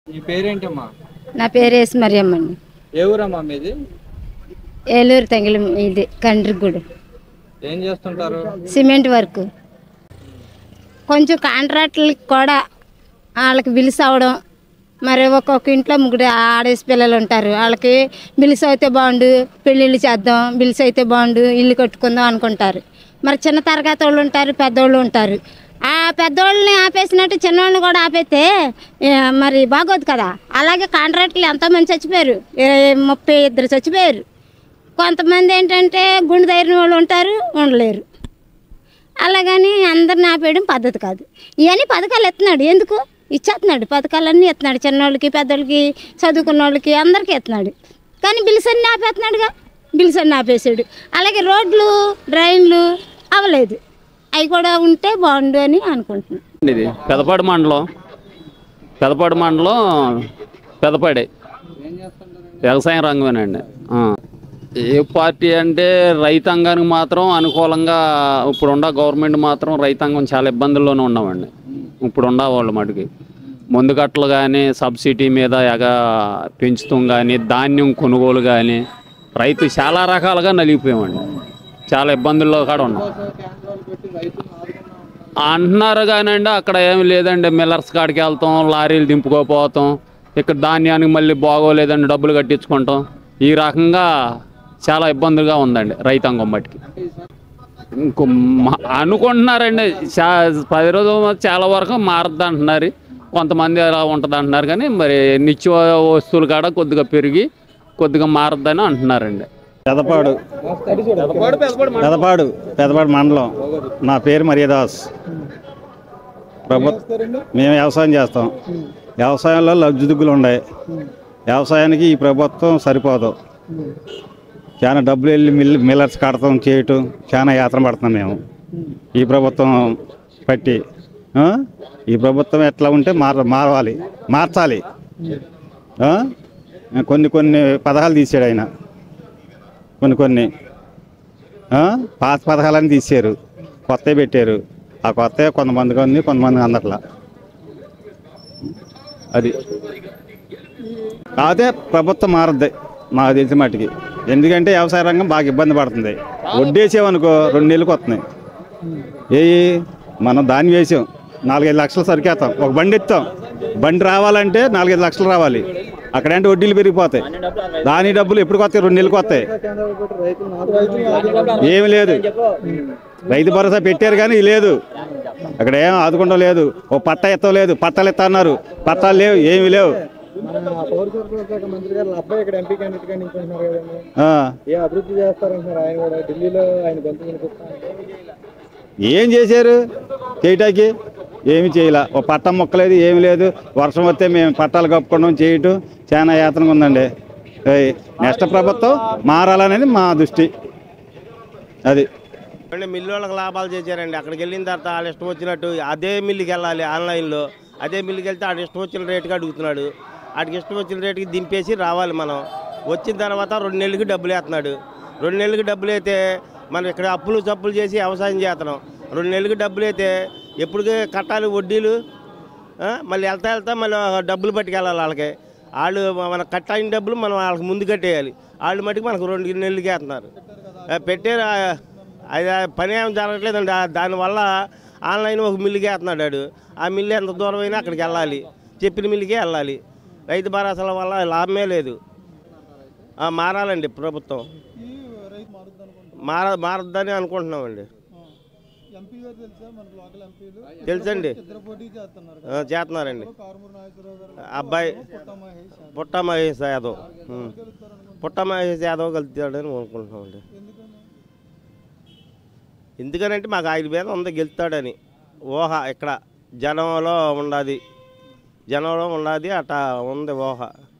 మీ పేరేంటమ్మా నా పేరు వేసి మరియమ్మ అండి ఏ ఊరమ్మా మీది ఏలూరు తంగిలి ఇది కండ్రిగూడు ఏం చేస్తుంటారు సిమెంట్ వర్క్ కొంచెం కాంట్రాక్టులకి కూడా వాళ్ళకి బిల్స్ అవడం మరి ఒక్కొక్క ఇంట్లో ముగ్గురు ఆడేసి పిల్లలు ఉంటారు వాళ్ళకి బిల్స్ అయితే బాగుండు పెళ్ళిళ్ళు చేద్దాం బిల్స్ అయితే బాగుండు ఇల్లు కట్టుకుందాం అనుకుంటారు మరి చిన్న తరగతి వాళ్ళు ఉంటారు పెద్దోళ్ళు ఉంటారు ఆ పెద్దోళ్ళని ఆపేసినట్టు చిన్నోళ్ళని కూడా ఆపేస్తే ఏ, మరి బాగోదు కదా అలాగే కాంట్రాక్టులు ఎంతోమంది చచ్చిపోయారు ఇరవై ముప్పై ఇద్దరు చచ్చిపోయారు కొంతమంది ఏంటంటే గుండె ధైర్యం వాళ్ళు ఉంటారు ఉండలేరు అలాగని అందరిని ఆపేయడం పద్ధతి కాదు ఇవన్నీ పథకాలు ఎత్తున్నాడు ఎందుకు ఇచ్చేస్తున్నాడు పథకాలన్నీ ఎత్తున్నాడు చిన్నోళ్ళకి పెద్దోళ్ళకి చదువుకున్న వాళ్ళకి అందరికీ ఎత్తున్నాడు కానీ బిల్స్ అన్నీ ఆపేస్తున్నాడుగా బిల్స్ అన్నీ ఆపేసాడు అలాగే రోడ్లు డ్రైన్లు అవ్వలేదు అవి కూడా ఉంటే బాగుండు అని అనుకుంటున్నాను ఇది పెదపాడు మండలం పెదపాడు మండలం పెదపాడి వ్యవసాయం రంగమేనండి ఆ. ఏ పార్టీ అంటే రైతాంగానికి మాత్రం అనుకూలంగా ఇప్పుడున్న గవర్నమెంట్ మాత్రం రైతాంగం చాలా ఇబ్బందుల్లోనే ఉన్నామండి ఇప్పుడున్న వాళ్ళు మటుకి ముందు కట్టలు కానీ సబ్సిడీ మీద ఎగ పెంచుతాం కానీ ధాన్యం కొనుగోలు కానీ రైతు చాలా రకాలుగా నలిగిపోయామండి చాలా ఇబ్బందుల్లో కూడా ఉన్నాం అంటున్నారు కానండి అక్కడ ఏమి లేదండి మిల్లర్స్ కాడికి వెళ్తాం లారీలు దింపుకోపోతాం ఇక్కడ ధాన్యానికి మళ్ళీ బాగోలేదండి డబ్బులు కట్టించుకుంటాం ఈ రకంగా చాలా ఇబ్బందిగా ఉందండి రైతాంగం బట్టికి ఇంకో మా- అనుకుంటున్నారండి చా పది రోజులు చాలా వరకు మారద్దు అంటున్నారు కొంతమంది అలా ఉంటుంది అంటున్నారు కానీ మరి నిత్య వస్తువులు కాడ కొద్దిగా పెరిగి కొద్దిగా మారద్దని అంటున్నారండి పెదపాడు పెదపాడు పెదపాడు మండలం నా పేరు మరియదాస్ ప్రభుత్వం మేము వ్యవసాయం చేస్తాం వ్యవసాయంలో లబ్ధిదిగ్గులు ఉన్నాయి వ్యవసాయానికి ఈ ప్రభుత్వం సరిపోదు చాలా డబ్బులు వెళ్ళి మిల్ మిల్లర్స్ కడతాం చేయటం చాలా యాత్ర పడుతున్నాం మేము ఈ ప్రభుత్వం పట్టి ఆ? ఈ ప్రభుత్వం ఎట్లా ఉంటే మార మారవాలి మార్చాలి ఆ? కొన్ని కొన్ని పథకాలు తీసాడు ఆయన కొన్ని కొన్ని ఆ? పాత పథకాలన్నీ తీసారు కొత్తవి పెట్టారు ఆ కొత్త కొంతమందికి ఉంది కొంతమంది అందట్లా అది కాకపోతే ప్రభుత్వం మారద్ది మాకు తెలిసిన మట్టుకి ఎందుకంటే వ్యవసాయ రంగం బాగా ఇబ్బంది పడుతుంది వడ్డేసామనుకో రెండు నెలలకు వస్తున్నాయి ఏ మనం దాన్ని వేసాం నాలుగైదు లక్షలు సరికేస్తాం ఒక బండి ఎత్తాం బండి రావాలంటే నాలుగైదు లక్షలు రావాలి అక్కడంటే వడ్డీలు పెరిగిపోతాయి దాని డబ్బులు ఎప్పుడు వస్తాయి రెండు నెలలకు వస్తాయి ఏమి లేదు రైతు భరోసా పెట్టారు కానీ లేదు అక్కడ ఏం ఆదుకుంటం లేదు ఓ పట్ట ఎత్తం లేదు పట్టాలు ఎత్తా అన్నారు పట్టాలు లేవు ఏమి లేవు మన పౌర సరఫరా శాఖ మంత్రి గారు అబ్బాయి ఇక్కడ ఎంపీ క్యాండిడేట్ గా నిల్చుంటున్నారు కదండి ఆ, ఏ అభివృద్ధి చేస్తారంటున్నారు ఆయన కూడా ఢిల్లీలో ఆయన గొంతు వినిపిస్తారు ఏం చేశారు చేయటానికి ఏమి చేయలే ఓ పట్టం మొక్కలేదు ఏమి లేదు వర్షం వస్తే మేము పట్టాలు కప్పుకోవడం చేయటం చాలా యాతనగా ఉందండి ఏయ్, నెక్స్ట్ ప్రభుత్వం మారాలనేది మా దృష్టి అది అంటే మిల్లు వాళ్ళకి లాభాలు చేశారండి అక్కడికి వెళ్ళిన తర్వాత వాళ్ళ ఇష్టం వచ్చినట్టు అదే మిల్లుకి వెళ్ళాలి ఆన్లైన్లో అదే మిల్లుకి వెళ్తే ఆడ ఇష్టం వచ్చిన రేటుకి అడుగుతున్నాడు ఆడికి ఇష్టం వచ్చిన రేటుకి దింపేసి రావాలి మనం వచ్చిన తర్వాత రెండు నెలలకి డబ్బులు వేస్తున్నాడు రెండు నెలలకి డబ్బులు అయితే మనం ఇక్కడ అప్పులు చప్పులు చేసి వ్యవసాయం చేస్తున్నాం రెండు నెలలకి డబ్బులు అయితే ఎప్పుడు కట్టాలి వడ్డీలు ఆ? మళ్ళీ వెళ్తా వెళ్తా మళ్ళీ డబ్బులు పట్టుకెళ్ళాలి వాళ్ళకి వాళ్ళు మన కట్టాయిన డబ్బులు మనం వాళ్ళకి ముందు కట్టేయాలి వాళ్ళు మటుకు మనకు రెండు నెలలకి వేస్తున్నారు ఆ, పెట్టారు ఆ, అది ఆ పని ఏం జరగట్లేదండి ఆ దానివల్ల ఆన్లైన్ ఒక మిల్లుకి వేస్తున్నాడు వాడు. ఆ మిల్లు ఎంత దూరం అయినా అక్కడికి వెళ్ళాలి చెప్పిన మిల్లుకే వెళ్ళాలి రైతు భరోసాల వల్ల లాభమే లేదు ఆ, మారాలండి ప్రభుత్వం మార మారద్దని అనుకుంటున్నామండి ఎంపీ గారు తెలుసా మన లోకల్ ఎంపీలు తెలుసండి ఇద్దరు పోటీ చేస్తున్నారు ఆ, చేస్తున్నారండి కారుమూరు నాగేశ్వరరావు గారు అబ్బాయి పుట్ట మహేష్ పుట్ట మహేష్ యాదవ్ ఉం. పుట్ట మహేష్ యాదవ్ గెలుస్తాడని అనుకుంటున్నామండి ఎందుకనంటే మాకు ఆయన మీద ఉంది గెలుస్తాడని ఊహ ఇక్కడ జనంలో ఉన్నది జనంలో ఉన్నది అట్లా ఉంది ఊహ